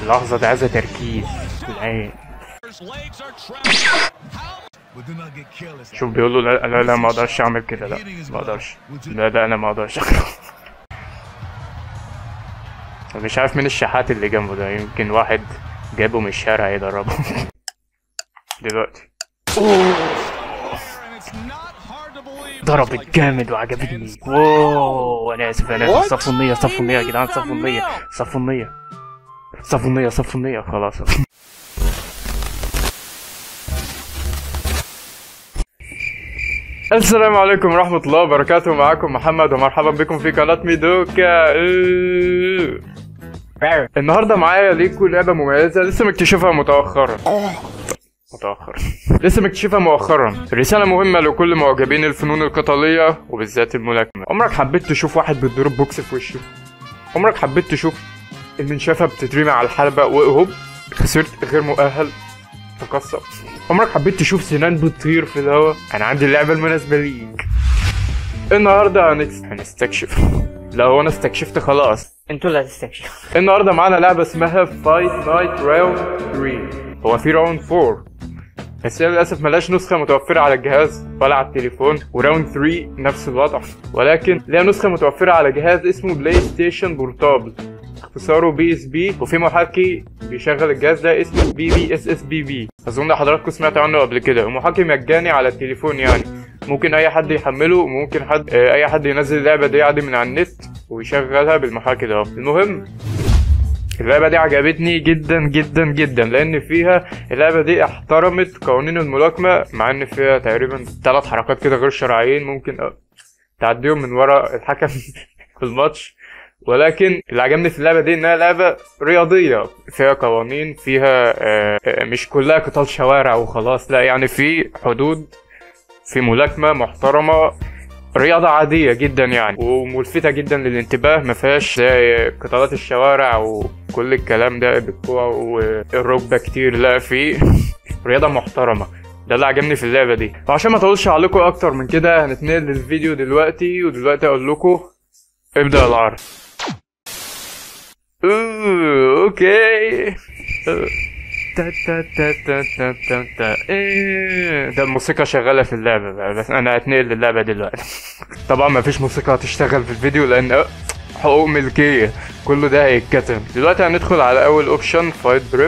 اللحظة دي عايزة تركيز العين But do not get careless. شوف بيقول له لا لا, لا ما اقدرش اعمل كده لا ما اقدرش لا لا انا ما اقدرش مش عارف مين الشحات اللي جنبه ده يمكن واحد جابه من الشارع يدربه دلوقتي ضربت جامد وعجبتني واو انا اسف انا اسف صفوا النية صفوا النية يا جدعان صفوا النية صفوا النية صفوا النية صفوا النية خلاص السلام عليكم ورحمة الله وبركاته معكم محمد ومرحبا بكم في قناة ميدوكا النهاردة معايا ليكو لعبة مميزة لسه مكتشفها متأخرا متأخر لسه مكتشفها مؤخرا رسالة مهمة لكل معجبين الفنون القتالية وبالذات الملاكمة عمرك حبيت تشوف واحد بيضرب بوكس في وشه عمرك حبيت تشوف المنشفة بتترمي على الحلبة وهوب خسرت غير مؤهل تكسر عمرك حبيت تشوف سنان بتطير في الهواء انا عندي اللعبة المناسبة ليك النهارده هنكس... هنستكشف لا هو انا استكشفت خلاص انتوا اللي هتستكشفوا النهارده معانا لعبه اسمها فايت نايت راوند 3 هو في راوند 4 بس هي للاسف ملهاش نسخه متوفره على الجهاز ولا على التليفون وراوند 3 نفس الوضع ولكن ليها نسخه متوفره على جهاز اسمه بلاي ستيشن بورتابل اختصاره بي اس بي وفي محاكي بيشغل الجهاز ده اسمه بي بي اس اس بي بي اظن حضراتكم سمعتوا عنه قبل كده محاكي مجاني على التليفون يعني ممكن اي حد يحمله ممكن حد آه، اي حد ينزل اللعبه دي عادي من على النت ويشغلها بالمحاكي ده المهم اللعبة دي عجبتني جدا جدا جدا لأن فيها اللعبة دي احترمت قوانين الملاكمة مع إن فيها تقريبا ثلاث حركات كده غير شرعيين ممكن أ- تعديهم من ورا الحكم في الماتش ولكن اللي عجبني في اللعبة دي إنها لعبة رياضية فيها قوانين فيها آه، آه، مش كلها قتال شوارع وخلاص لا يعني في حدود في ملاكمة محترمة رياضة عادية جدا يعني وملفتة جدا للانتباه ما فيهاش زي قتالات الشوارع وكل الكلام ده بالكوع والركبة كتير لا في رياضة محترمة ده اللي عجبني في اللعبة دي وعشان ما اطولش عليكم اكتر من كده هنتنقل للفيديو دلوقتي ودلوقتي اقول لكم ابدأ العرض اوه اوكي أوه. تا تا تا تا تا تا تا إيه. ده الموسيقى شغالة في اللعبة بقى بس أنا هتنقل للعبة دلوقتي طبعا ما فيش موسيقى هتشتغل في الفيديو لأن أه، حقوق ملكية كله ده هيتكتم دلوقتي هندخل على أول أوبشن فايت بريب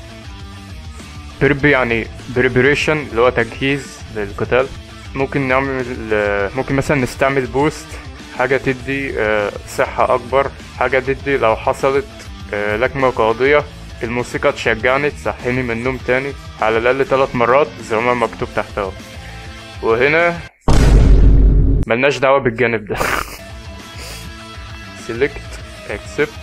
بريب يعني بريبريشن اللي هو تجهيز للقتال ممكن نعمل آه، ممكن مثلا نستعمل بوست حاجة تدي آه، صحة أكبر حاجة تدي لو حصلت آه، لكمة قاضية الموسيقى تشجعني تصحيني من النوم تاني على الأقل ثلاث مرات زي ما مكتوب تحت اهو وهنا ملناش دعوة بالجانب ده select accept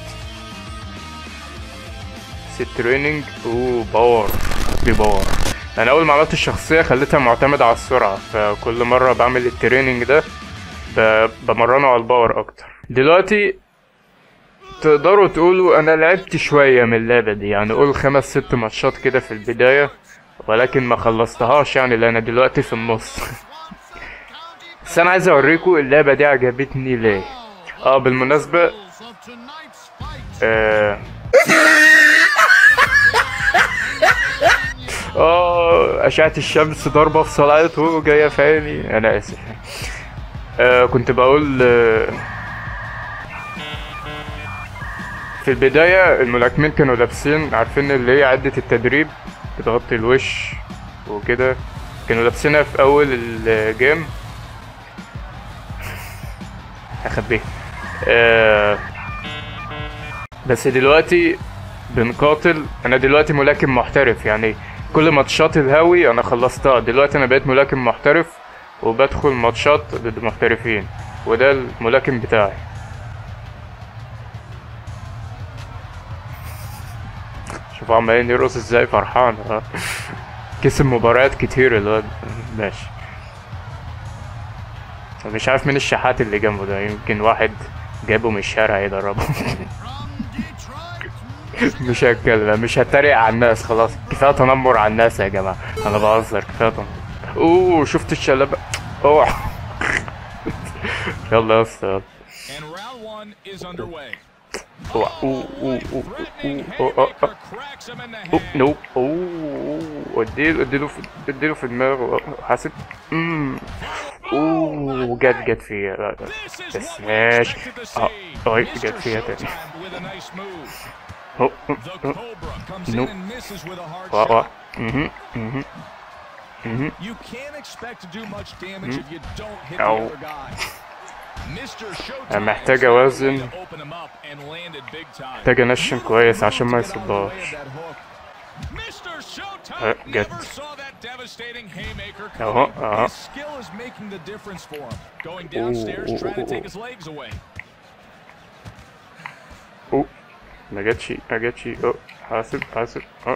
set training وباور في باور انا اول ما عملت الشخصية خليتها معتمدة على السرعة فكل مرة بعمل التريننج ده ب- بمرنه على الباور اكتر دلوقتي تقدروا تقولوا انا لعبت شوية من اللعبة دي يعني قول خمس ست ماتشات كده في البداية ولكن ما خلصتهاش يعني لان أنا دلوقتي في النص بس انا عايز اوريكم اللعبة دي عجبتني ليه اه بالمناسبة آه اه أشعة الشمس ضاربة في صلعته جاية في عيني أنا آسف آه كنت بقول آه في البداية الملاكمين كانوا لابسين عارفين اللي هي عدة التدريب بتغطي الوش وكده كانوا لابسينها في أول الجيم هخبيها آه بس دلوقتي بنقاتل انا دلوقتي ملاكم محترف يعني كل ماتشات الهاوي انا خلصتها دلوقتي انا بقيت ملاكم محترف وبدخل ماتشات ضد محترفين وده الملاكم بتاعي شوف عمالين يرقص ازاي فرحان ها. كسب مباريات كتير الواد ماشي مش عارف مين الشحات اللي جنبه ده يمكن واحد جابه من الشارع يدربه مش هتكلم مش هتريق على الناس خلاص كفايه تنمر على الناس يا جماعه انا بهزر كفايه تنمر اوه شفت الشلبه اوه يلا يا اسطى يلا. And round one is underway. اوعى اوه اوه اوه اوه اوه اوه اوه اوه نوب اوه اديله اديله في اديله في دماغه حاسب امم اوه جت جت فيها لا لا بس ماشي اه طيب جت فيها تاني أوه، أوه، أوه. Nope. وا وا مهم، مهم، مهم. You can't expect to do much damage if you don't hit the Ow. other guy. Mr. Showtime أنا محتاج decided أوازن. to open him up and landed big time. محتاج انشن كويس عشان ما To get out of the way of يصدهاش that hook. Mr. Showtime Uh, get- never saw that devastating haymaker Uh-huh, coming. uh-huh. His skill is making the difference for him. Going downstairs, ooh, trying to ooh, take ooh. his legs away. اوه ما جاتش ما جاتش اوه حاسب حاسب اه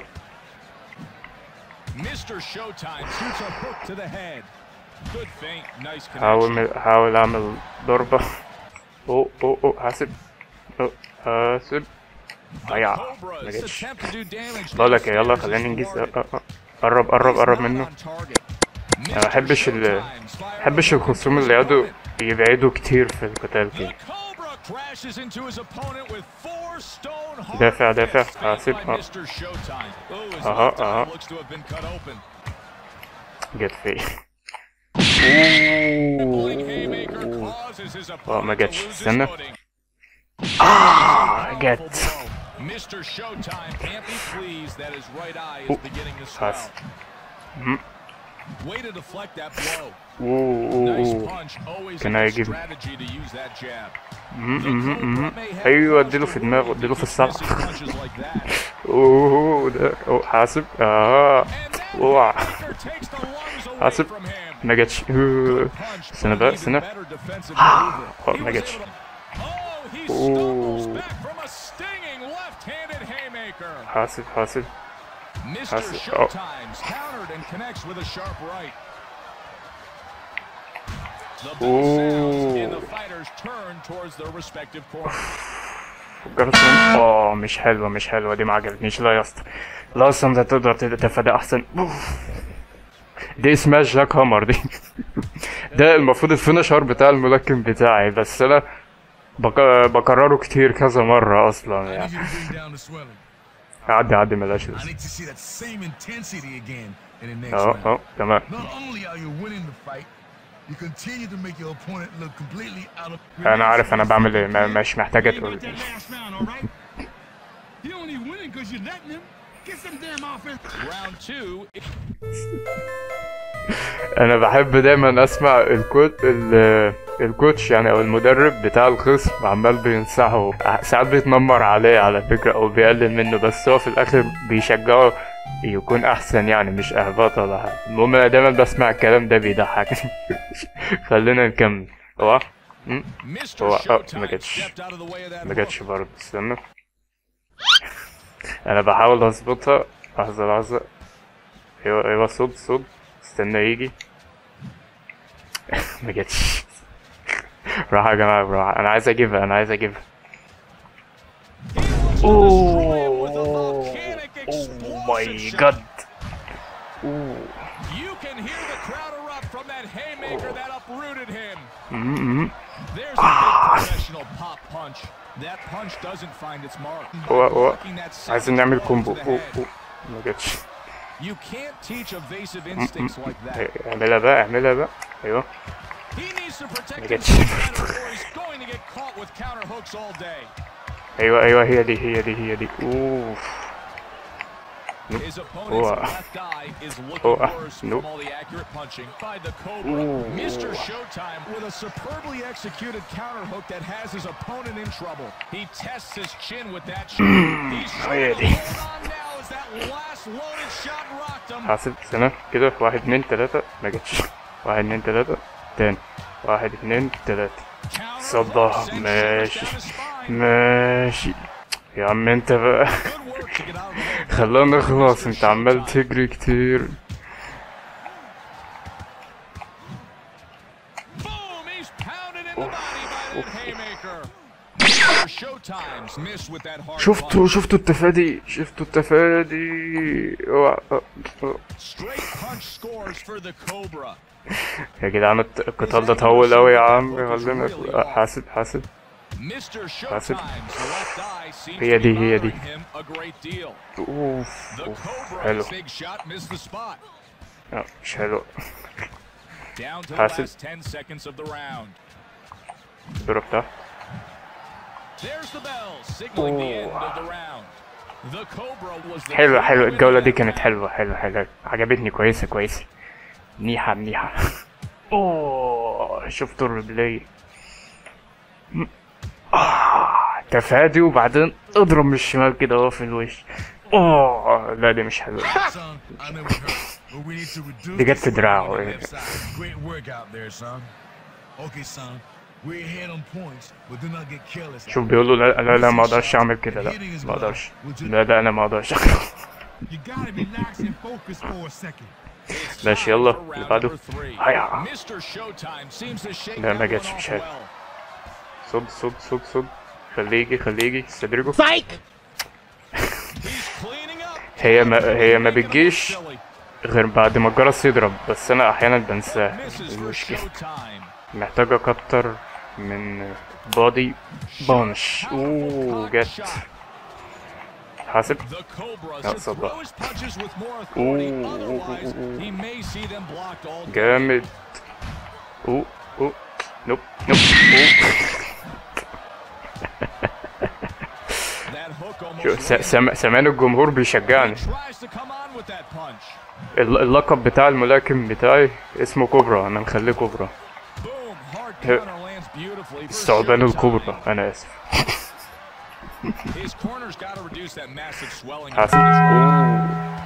Mr. Showtime shoots a hook to the head. Good feint, nice connection. حاول حاول اعمل ضربة اوه اوه اوه حاسب اوه حاسب ايا ما Cobras جاتش attempt to do damage بقول لك إيه، يلا downstairs خلينا is ننجز thwarted. آه، آه، آه. قرب قرب قرب He's منه not on target. انا ما بحبش ال بحبش الخصوم اللي يقعدوا يبعدوا كتير في القتال The كده Cobra crashes into his opponent with four stone hard دافع- دافع. fists حاسب. by آه. Mr. Showtime. Oh, his أها، left eye أها. looks to have been cut open. جت في Bling haymaker اوه causes his آه، ما opponent to جاتش. lose his استنى. footing. آه Powerful جت blow. Mr. Showtime can't be pleased that his right eye is أوه. beginning to swell. حاسب مهم. Way to deflect that blow. اوه اوه Nice اوه punch. Always Can a I good give- strategy to use that jab. مهم، The مهم، Cobra مهم. may have ايوه cause اديله to في worry دماغه if اديله he في keeps السقف missing punches like that. اوه ده اوه حاسب اه And that اوعى haymaker takes the lungs away حاسب from him. ما جاتش أوه. Punch, استنى but بقى an even استنى better defensive maneuver. آه، He ما was جاتش able to- Oh, he أوه. stumbles back from a stinging left-handed haymaker. حاسب حاسب Mr. That's- oh. Showtime's countered and connects with a sharp right. The bell Ooh. sounds and the fighters turn towards their respective corners. فكرت إن- اه مش حلوة مش حلوة دي ما عجبتنيش لا يا اسطى لا اصلا انت تقدر تتفادى احسن أوف. دي اسمها جاك هامر دي ده المفروض الفينشر بتاع الملاكم بتاعي بس انا بك... بكرره كتير كذا مرة اصلا I need يعني you to bring down the swelling. عدي عدي ملاش I لازمة. need to see that same intensity again in the next اه round. اه تمام Not only are you winning the fight, you continue to make your opponent look completely out of. انا عارف انا بعمل ايه ما- مش محتاجة تقول لي last round, all right? you only winning because you're letting him. Get some damn offense. Round two. انا بحب دايما اسمع الكوت ال- الكوتش يعني او المدرب بتاع الخصم عمال بينصحه ساعات بيتنمر عليه على فكرة او بيقلل منه بس هو في الاخر بيشجعه يكون احسن يعني مش احباط ولا حاجة المهم انا دايما بسمع الكلام ده بيضحكني خلينا نكمل هو م? Mr. هو- آه، Showtime ما جاتش. stepped out of the way of that ما hook. جاتش برضه استنى انا بحاول اظبطها لحظة لحظة ايوه ايوه صد صد استنى يجي ما جاتش راح يا جماعة راح انا عايز اجيبها انا عايز اجيبها اوه ماي جاد You can hear the crowd erupt from that haymaker that uprooted him. There's a big professional pop punch. That punch doesn't find its mark. By هو هو blocking that عايزين second نعمل blow to كومبو the أوه، head. أوه. ما جاتش You can't teach evasive instincts like that. اعملها بقى اعملها بقى ايوه He needs to protect ما جاتش. himself better or he's going to get caught with counter hooks all day. ايوه ايوه هي دي هي دي هي دي اوف His opponent's Oh, uh, left eye is looking oh, uh, worse nope. from all the accurate punching by the Cobra. Ooh. Mr. Showtime with a superbly executed counter hook that has his opponent in trouble. He tests his chin with that shot. He's trying to Really? hold on now as that last loaded shot rocked him. حاسب سنة كده واحد اتنين تلاتة ما جاتش واحد اتنين تلاتة تاني واحد اتنين تلاتة Counter صدها hook sends shivers ماشي down his spine. ماشي يا عم انت بقى Good work to get out of the way. of that. خلانا نخلص انت عمال تجري كتير Boom! He's pounded in the body by that haymaker. Mr. Showtime's missed with that hard شفتوا punch. شفتوا التفادي شفتوا التفادي اوعى اه، اه. Straight punch scores for the Cobra. يا جدعان الت- القتال ده طول اوي يا عم خلينا حاسب حاسب Mr. حاسب. Showtime's left eye seems هي to be دي- هي دي. bothering him a great deal. اوف The اوف Cobra's حلو big shot missed the spot. لا مش حلو Down to the حاسب. last 10 seconds of the round. الضرب ده There's the bell signaling the end of the round. The Cobra was the حلوة clear حلوة winner الجولة in دي that كانت round. حلوة حلوة حلوة عجبتني كويسة كويسة منيحة منيحة اوه شفتوا الريبلاي م- آه تفادي وبعدين اضرب من الشمال كده اهو في الوش اوه لا دي مش حلوة Son, I know it hurts, but we need to reduce They get the the draw, swing on the eh? left side. Great work out there, son. Okay, son. We're ahead on points, but do not get careless. شوف بيقولوا لا لا لا ما اقدرش اعمل كده لا ما اقدرش لا لا انا ما اقدرش You gotta relax and focus for a second. It's ماشي، time يلا، for round اللي بعده. number three. هيا. Mr. Showtime seems to shake لا، ما that جاتش، one مش off حلو. well. صد صد صد صد خليه يجي خليه يجي استدرجه He's cleaning up. هي ما هي ما Making it look بتجيش silly. غير بعد ما الجرس يضرب بس انا احيانا بنساها Misses for المشكلة Showtime. محتاج اكتر من بودي بانش اوه جت حاسب The Cobra لا، should صدق. throw his punches with more authority. Ooh, Otherwise, ooh, ooh, ooh. he may see them blocked all game. جامد اوه اوه نوب نوب اوه That hook almost شو- س- landed. سم- سامعني الجمهور He بيشجعني tries to come on with that punch. الل- اللقب بتاع الملاكم بتاعي اسمه كوبرا انا مخليه كوبرا Boom. Hard هي- counter lands beautifully for الثعبان Showtime. الكبرى انا اسف His corner's got to reduce that massive swelling. حاسب in his right. اوه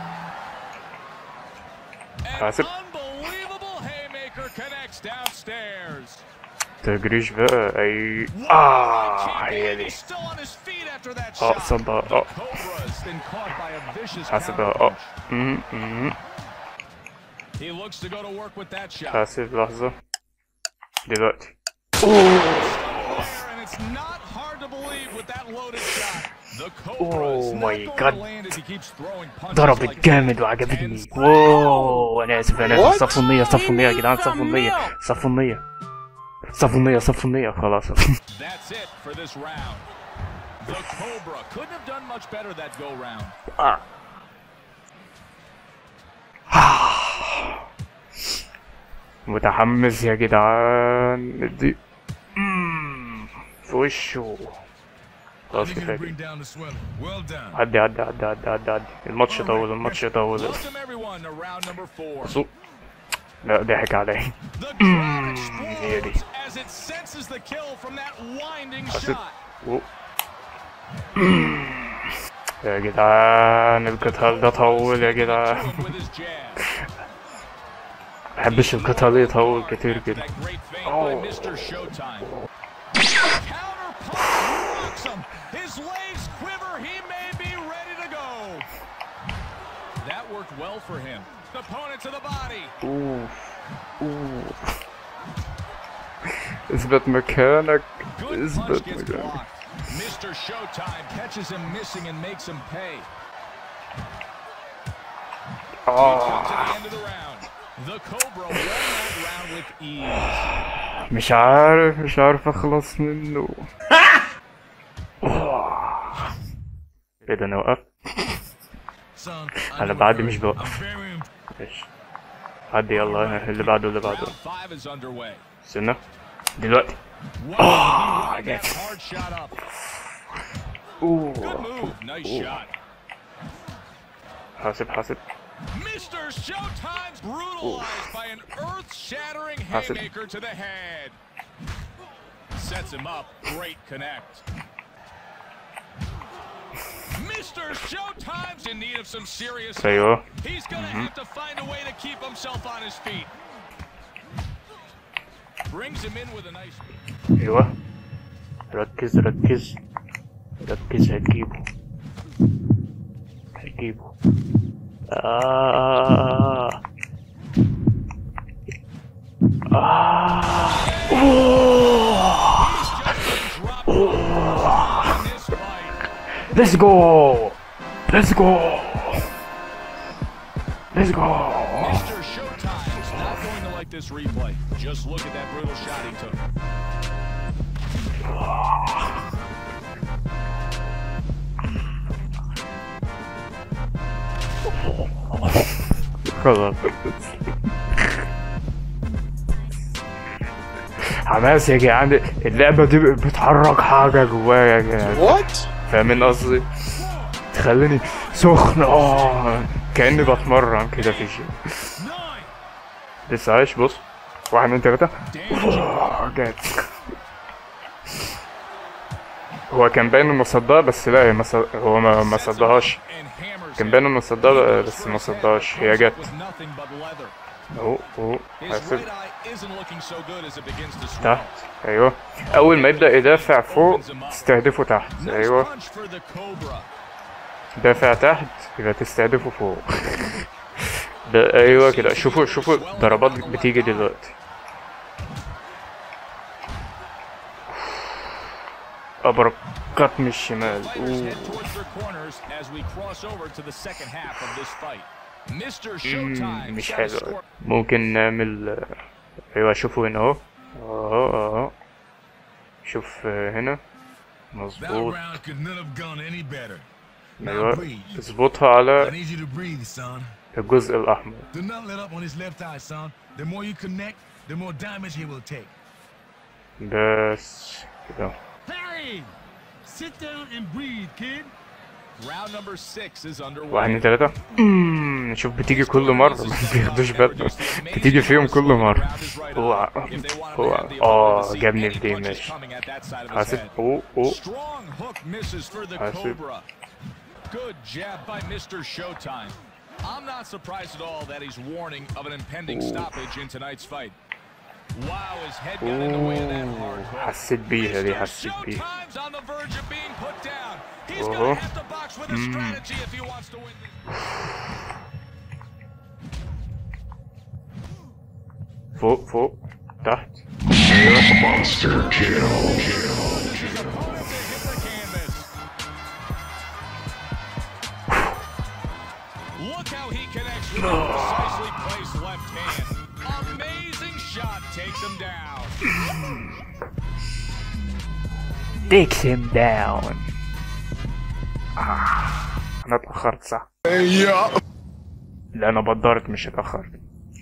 An حاسب. unbelievable haymaker connects downstairs. تجريش بقى اي Wow, اه King هي Davis دي still on his feet after that اه shot. صدق The اه Cobra's been caught by a vicious حاسب اه اه counterpunch. أمم، أمم. He looks to go to work with that shot. حاسب لحظة دلوقتي There, and it's not hard to believe with that loaded shot. The Cobra is Oh not my going God. to land as he keeps throwing punches ضربت like جامد وعجبتني واو انا اسف انا اسف صفوا النية صفوا النية يا جدعان صفوا النية صفوا النية صفوا النية صفوا النية خلاص That's it for this round. The Cobra couldn't have done much better that go round. متحمس يا جدعان دي أمم، في وشه I خلاص need you to كفاية bring down the swelling. Well done. عدي عدي عدي عدي عدي عدي الماتش طول الماتش طول Welcome everyone to round number four. صو- لا ضحك علي The crowd here it explodes as it senses the kill from that winding حاسب shot. و- يا جدعان القتال ده طول يا جدعان Doing with his jab. محبش القتال يطول كتير كده That great feint Oh. by Mr. Showtime. Counter punch rocks him. His legs quiver. He may be ready to go. That worked well for him. Opponent to the body. اوف اوف اثبت مكانك Good punch اثبت gets مكانك blocked. Mr. Showtime catches him missing and makes him pay. Come آه. to the end of the round. The Cobra won that round with ease. مش عارف مش عارف اخلص منه آه. ايه ده انا وقفت Son, I انا know it بعدي hurts. مش I'm بوقف very ماشي عدي يلا اللي بعده اللي بعده Round five is underway. استنى دلوقتي Wow, he lined that yes. hard shot up. Good اوه move. Nice shot. حاسب حاسب Mr. Showtime's brutalized by an earth-shattering That's it. haymaker to the head. Sets him up. Great connect. Mr. Showtime's in need of some serious help. ايوه He's gonna have to find a way to keep himself on his feet. Brings him in with a nice. ايوه ركز ركز ركز هتجيبه هتجيبه آه. آه. أوه. Drop in this fight. Let's go Let's go Let's go Mr. Showtime is not going to like this replay. Just look at that brutal shot he took. خلاص حماس يا جدعان اللعبة دي بتحرك حاجة جوايا يا جدعان What? فاهمين قصدي؟ تخليني سخن اه كأني بتمرن كده في الجيم Nine. لسه عايش بص واحد اتنين تلاتة Damaging. آه، جت هو كان باين انه صدها بس لا هي ما صد... هو ما, ما صدهاش And hammers كان him. باين انه صدها بس ما صدهاش هي جت With nothing but leather. اهو اهو His هسيب right eye isn't looking so good as it begins to swell. تحت ايوه اول ما يبدا يدافع فوق تستهدفه تحت Nice ايوه punch for the Cobra. دافع تحت يبقى تستهدفه فوق ده ايوه كده شوفوا شوفوا ضربات بتيجي دلوقتي ابركات من الشمال Fighters أوه. head towards their corners as we cross over to the second half of this fight. Mr. مم، Showtime مش set a حلو score. ممكن نعمل ايوه شوفوا هنا اهو اهو اهو شوف هنا That مظبوط round could not have gone any better. Now ايوه breathe. اظبطها I على need you to breathe, son. الجزء الاحمر Do not let up on his left eye, son. The more you connect, the more damage he will take. بس كده Harry, sit down and breathe, kid. Round number six is واحد underway. اتنين تلاتة أمم، شوف بتيجي كل مرة ما بياخدوش بالهم بتيجي فيهم كل مرة اوعى اوعى اه جابني في دي ماشي حاسب اوه اوه Strong hook misses for the حاسب. Cobra. Good jab by Mr. Showtime. I'm not surprised at all that he's warning of an impending stoppage in tonight's fight. Wow, his head got in the way of that hard hook. حسيت بيها دي Mr. حسيت بيها Showtime's on the verge of being put down. He's Uh-huh. gonna have to box with a strategy if he wants to win this. فوق فوق تحت His opponent to hit the canvas. Look how he connects with a precisely placed left hand. Amazing shot takes him down. takes him down آه. انا اتأخرت صح لا انا بدرت مش اتأخرت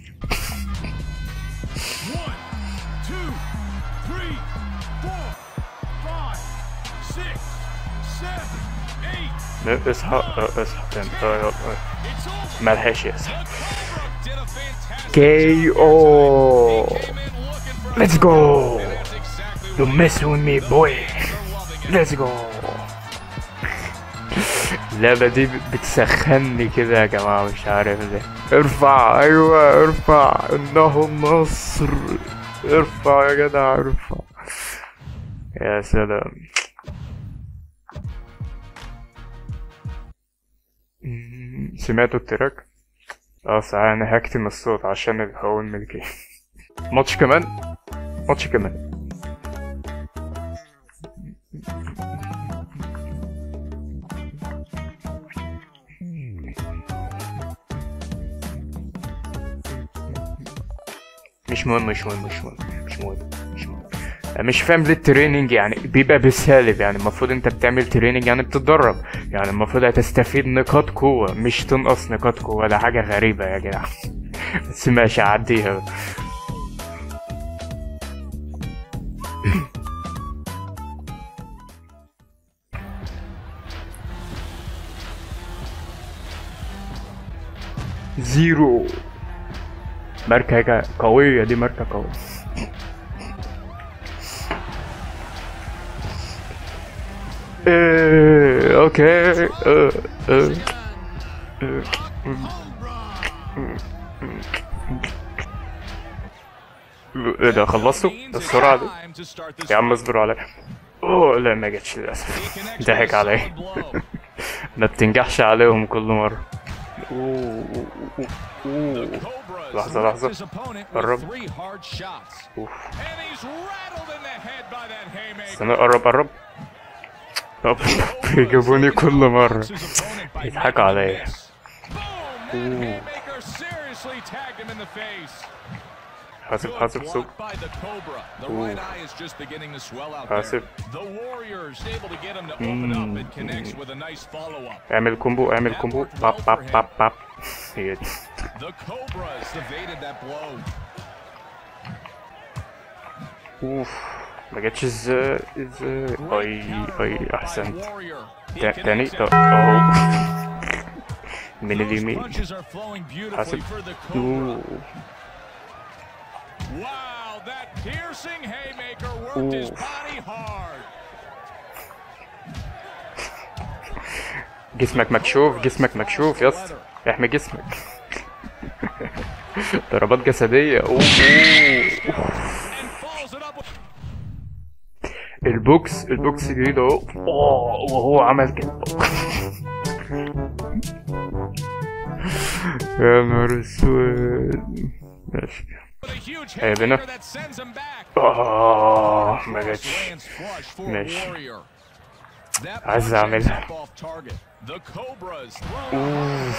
One, two, three, four, five, six, seven, eight. لا، اصحى آه، اصحى تاني آه، آه، آه. It's over. ملحقش يصحى The Cobra did a fantastic KO. job. He came in looking for Let's the go. win, and that's exactly You what messing with me boy they're loving it. Let's go اللعبة دي بتسخني كده يا جماعة مش عارف ليه ارفع ايوه ارفع انه مصر ارفع يا جدع ارفع يا سلام مم، سمعتوا التراك؟ اه صحيح انا هكتم الصوت عشان الهوا الملكي ماتش كمان ماتش كمان مش مهم مش مهم مش مهم مش مهم مش مهم مش فاهم ليه التريننج يعني بيبقى بالسالب يعني المفروض انت بتعمل تريننج يعني بتتدرب يعني المفروض هتستفيد نقاط قوة مش تنقص نقاط قوة ده حاجة غريبة يا جدع بس ماشي عديها زيرو ماركة قوية دي ماركة قوية إيه اوكي إيه إيه إيه. ايه ده خلصتوا السرعة دي Time to start this يا عم اصبروا عليا اوه لا ما جتش للاسف ضحك عليا ما بتنجحش عليهم كل مرة أوه، أوه، أوه، أوه. Cobra لحظة، لحظة. his opponent with قرب. three hard shots. أوف. And he's rattled in the head by that haymaker. استنى قرب قرب طب بيجيبوني كل مرة His opponent by يضحكوا making عليا. the miss. Boom! That haymaker seriously tagged him in the face. حاسب Good حاسب block سوق by the Cobra. The Ooh. right eye is just beginning to swell out Passive. there. The Warriors able to get him to open up and connects with a nice follow-up. اعمل كومبو اعمل كومبو باب باب باب باب هي دي The Cobras evaded that blow. اوف ما جاتش ازاي ازاي اي اي By احسنت Warrior. He تا- تاني connects طب it. اهو من Those اليمين punches are flowing beautifully حاسب for the Cobra. اوه Wow, that piercing haymaker worked his Ooh. body hard. جسمك مكشوف جسمك مكشوف يا اسطى احمي جسمك ضربات جسدية اوه أوه. And follows it up with البوكس البوكس جديد اهو اوه وهو عمل كده يا نهار اسود ماشي a huge Hey, Bina. haymaker that sends him back. اه ما جاتش Lands flush for ماشي. Warrior. That عايز punch أعملها. ends up off target. The Cobras throw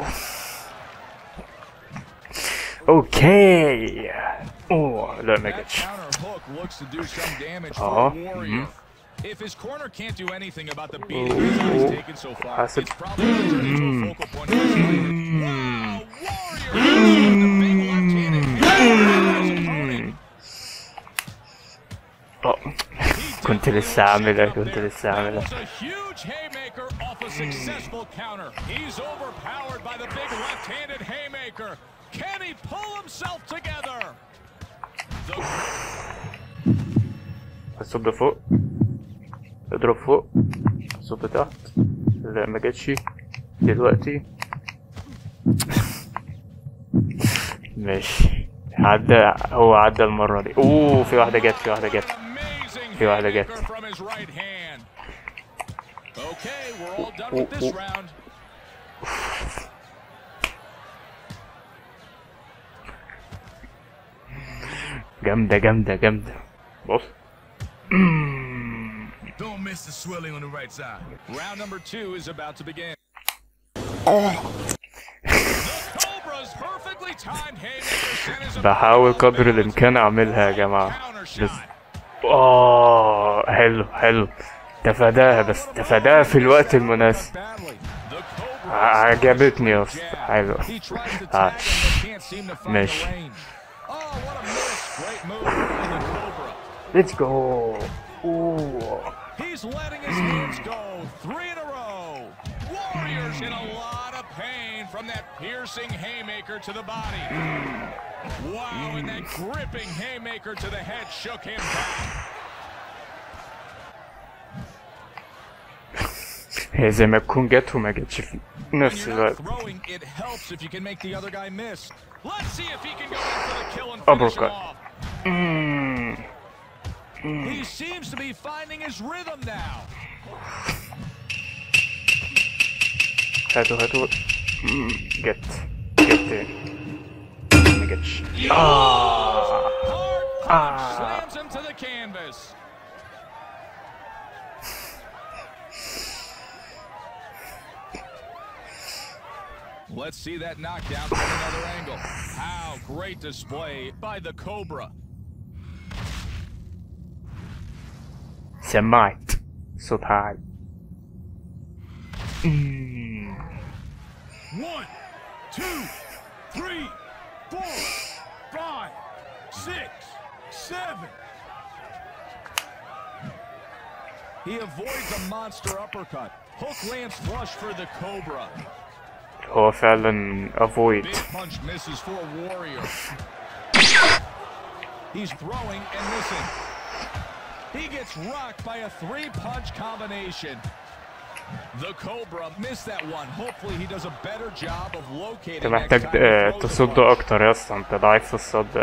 اوكي اوه لا ما That جاتش counter hook looks to do some damage for Uh-huh. Warrior. If his corner can't do anything about the beating his eyes taken so far, Hasib. it's probably going to turn into a focal point of his fight. Wow, Warrior with the big left-handed kick his opponent. اه He كنت definitely لسه was عاملها shaken up كنت there. لسه That عاملها was a huge haymaker off a successful counter. He's overpowered by the big left-handed haymaker. Can he pull himself together? The الصوت فوق اضرب فوق الصوت تحت لا ما جاتش دلوقتي ماشي عدى هو عدى المرة دي اوه في واحدة جت في واحدة جت amazing في واحدة جت. haymaker from his right hand. Okay, we're all done with this round. جامدة جامدة جامدة بص Don't miss the swelling on the right side. Round number two is about to begin. the Cobra's perfectly timed haymaker sent his بحاول opponent قدر off الامكان اعملها يا balance. جماعة Counter بس shot. اه حلو حلو تفاداها بس تفاداها في الوقت المناسب Badly. The Cobra ع- عجبتني يا اسطى jab. حلو He tries to آه. tag him but can't seem to find the ماشي. range. Oh, what a miss. Great move by the Cobra. ليتس جو اوه He's letting his hands go. Three in a row. Warriors in a lot of pain from that piercing haymaker to the body. Wow, and that gripping haymaker to the head shook him back. هي زي ما تكون جت وما جتش في When نفس you're not الوقت throwing, it helps if you can make the other guy miss. Let's see if he can go in for the kill and finish him Uppercut. off. مم. He seems to be finding his rhythm now. هاتوا هاتوا مم. جت جت تاني ما جتش اه Hard punch slams him to the canvas. Let's see that knockdown from another angle. How great display by the Cobra. سمعت صوت عالي مم. One, two, three, four, five, six, seven. He avoids a monster uppercut. Hook lands flush for the Cobra. هو فعلا avoid Big punch misses for Warrior. He's throwing and missing. He gets rocked by a three-punch combination. The Cobra missed that one. Hopefully he does a better job of locating انت next محتاج time he آه، throws a تصد punch. اكتر يا اسطى انت ضعيف في الصد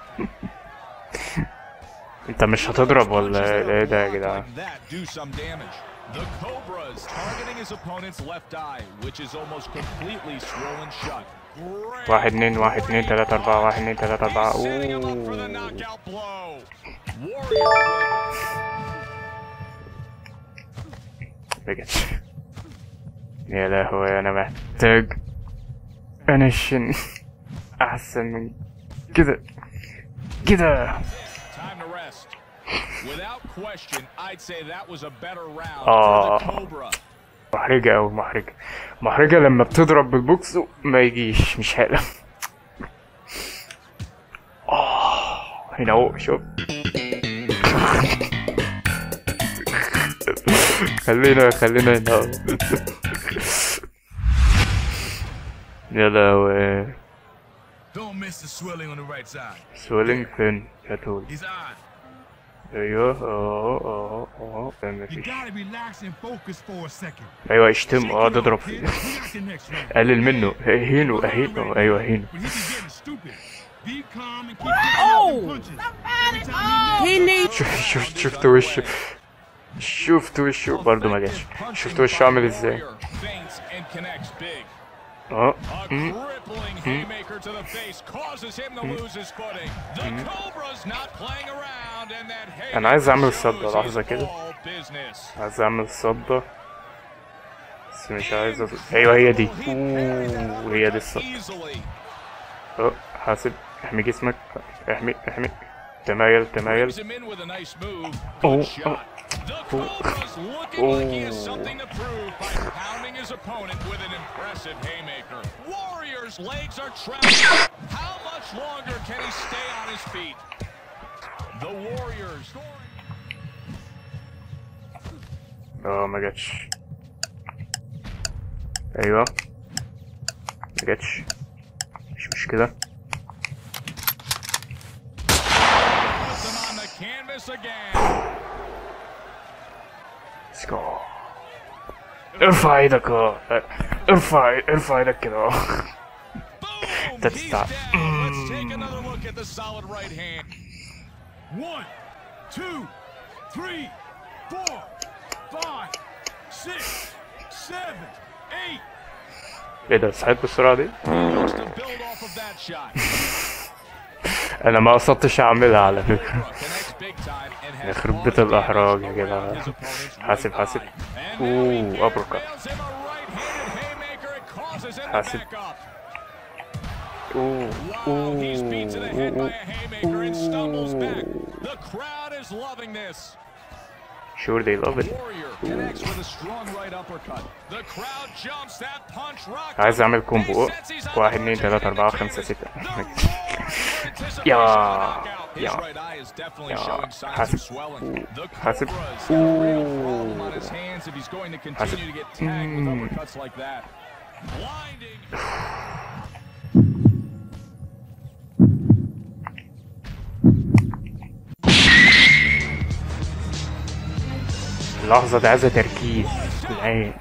انت مش هتضرب ولا ايه ده يا جدعان Like that do some damage. The Cobra's targeting his opponent's left eye, which is almost completely swollen shut. Great, واحد اتنين واحد اتنين great تلاتة أربعة punch. واحد اتنين تلاتة أربعة He's setting him up for the أوه knockout blow. Warrior بجد يا لهوي أنا محتاج أنشن أحسن من كده كده Time to rest. Without question, I'd say that was a better round آه. for the Cobra. محرجة أوي محرجة محرجة لما بتضرب بالبوكس ما يجيش مش حلو آه هنا اهو شوف خلينا خلينا هنا أهو. يا لهوي Don't miss the swelling on the right side. سويلينج فين يا تول He's on. ايوه اه اه اه اه You مفيش gotta relax and focus for a second. ايوه اشتم اه Shake it تضرب off, فيه kid. We got the next round. قلل منه هينو اهينو ايوه هينو But he be getting stupid. Be calm and keep picking up them punches. Every time he misses, شوف شوف شفت وشه شفت وشه برضه ما جاش شفت وشه عامل ازاي Warrior feints and connects big. اه A crippling haymaker to the face causes him to lose his footing. The Cobra's not playing around, and that أنا عايز أعمل haymaker صدة shows لحظة he's كده. all business. عايز اعمل صدة بس مش عايز أصد... ايوه هي دي اوه هي دي الصدة Easily. اه حاسب احمي جسمك احمي احمي تمايل تمايل Brings him in with a nice move. Oh, Good shot. The Cobra's looking like he has Oh. something to prove by pounding his opponent with an impressive haymaker. Warrior's legs are trapped. How much longer can he stay on his feet? The Warriors اه ما جاتش ايوه ما جاتش مش مشكلة puts him on the canvas again. Let's go ارفع ايدك اه ارفع ارفع ايدك كده اه Boom! That's He's stop. down. Let's take another look at the solid right hand. One, two, three, four, five, six, seven, eight. ايه ده صحيت بالسرعة دي؟ Looks to build off of that shot. انا ما قصدتش اعملها على فكرة Connects big time and has يخرب far بيت الإحراج يا advantage جدع. around his opponent's حاسب right حاسب eye. And now he اوه ابركات nails him a right-handed haymaker. It causes him to حاسب. back up. اوه Wow, he's beat to the head by اوه a haymaker and stumbles back. The crowd is loving this. sure they love it Warrior connects with a strong right uppercut. The crowd jumps. That punch rocked. عايز اعمل He كومبو senses he's on واحد the اتنين verge of تلاتة أربعة getting خمسة ستة The roar in anticipation يا of a knockout. His يا right eye is definitely يا showing signs حاسب of swelling. The حاسب Cobra's got a real problem on his اوه hands if he's going to حاسب. continue to get tagged with Mm. uppercuts like that. Blinding. اللحظة دي عايزة تركيز العين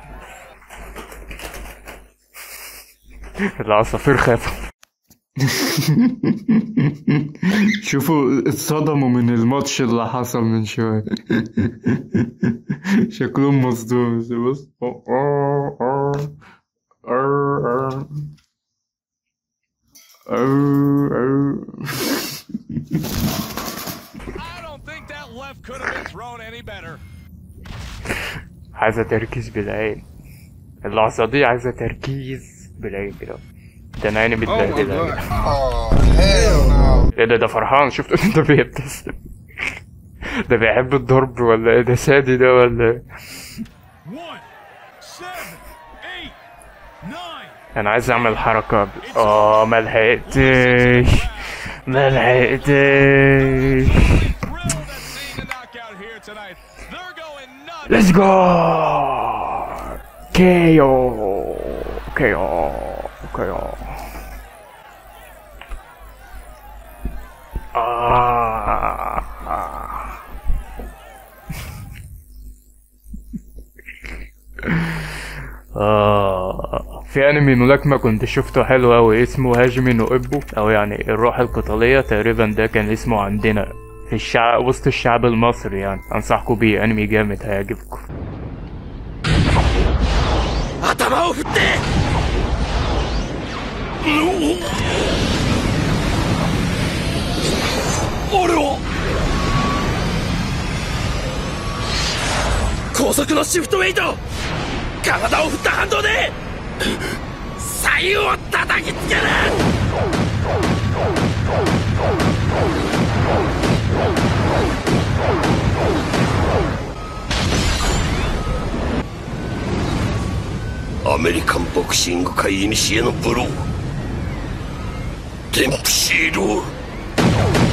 العصافير خافوا شوفوا اتصدموا من الماتش اللي حصل من شوية شكلهم مصدوم بص I don't think that left could have been thrown any better. عايزة تركيز بالعين اللحظة دي عايزة تركيز بالعين كده ده انا عيني متبهدلة Oh, hell no. ايه ده ده فرحان شفت ده بيبتسم ده بيحب الضرب ولا ايه ده سادي ده ولا ايه One, seven, eight, nine. انا عايز اعمل حركة ب... اه ما لحقتش ما لحقتش Thrilled at seeing the knockout here tonight. They're going nuts. ليتس جو كيو كيو كيو آه. آه. في انمي ملاكمة كنت شفته حلو أوي اسمه هاجمي نو إبو أو يعني الروح القتالية تقريبا ده كان اسمه عندنا في الشعب وسط الشعب المصري يعني أنصحكم بيه انمي جامد هيعجبكم 頭を振って俺を高速のシフトウェイト体を振った反動で左右を叩きつけるアメリカンボクシング界いにしえのブローデンプシーロール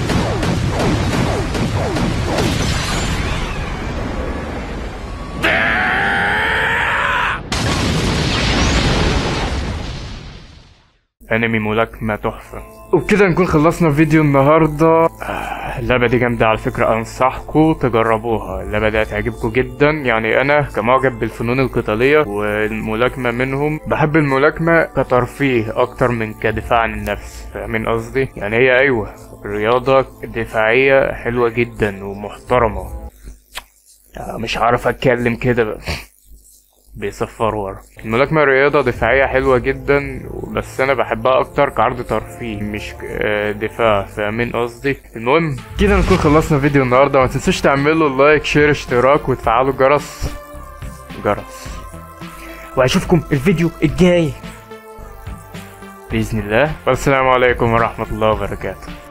انمي ملاكمة تحفة وبكده نكون خلصنا فيديو النهاردة آه، اللعبة دي جامدة على فكرة انصحكم تجربوها اللعبة دي هتعجبكم جدا يعني انا كمعجب بالفنون القتالية والملاكمة منهم بحب الملاكمة كترفيه اكتر من كدفاع عن النفس فاهمين قصدي يعني هي ايوه رياضة دفاعية حلوة جدا ومحترمة آه، مش عارف اتكلم كده بقى بيصفر ورا الملاكمة رياضة دفاعية حلوة جدا بس أنا بحبها أكتر كعرض ترفيه مش ك- آه، دفاع فاهمين قصدي المهم كده نكون خلصنا فيديو النهاردة ما تنسوش تعملوا لايك شير اشتراك وتفعلوا الجرس جرس وأشوفكم الفيديو الجاي بإذن الله والسلام عليكم ورحمة الله وبركاته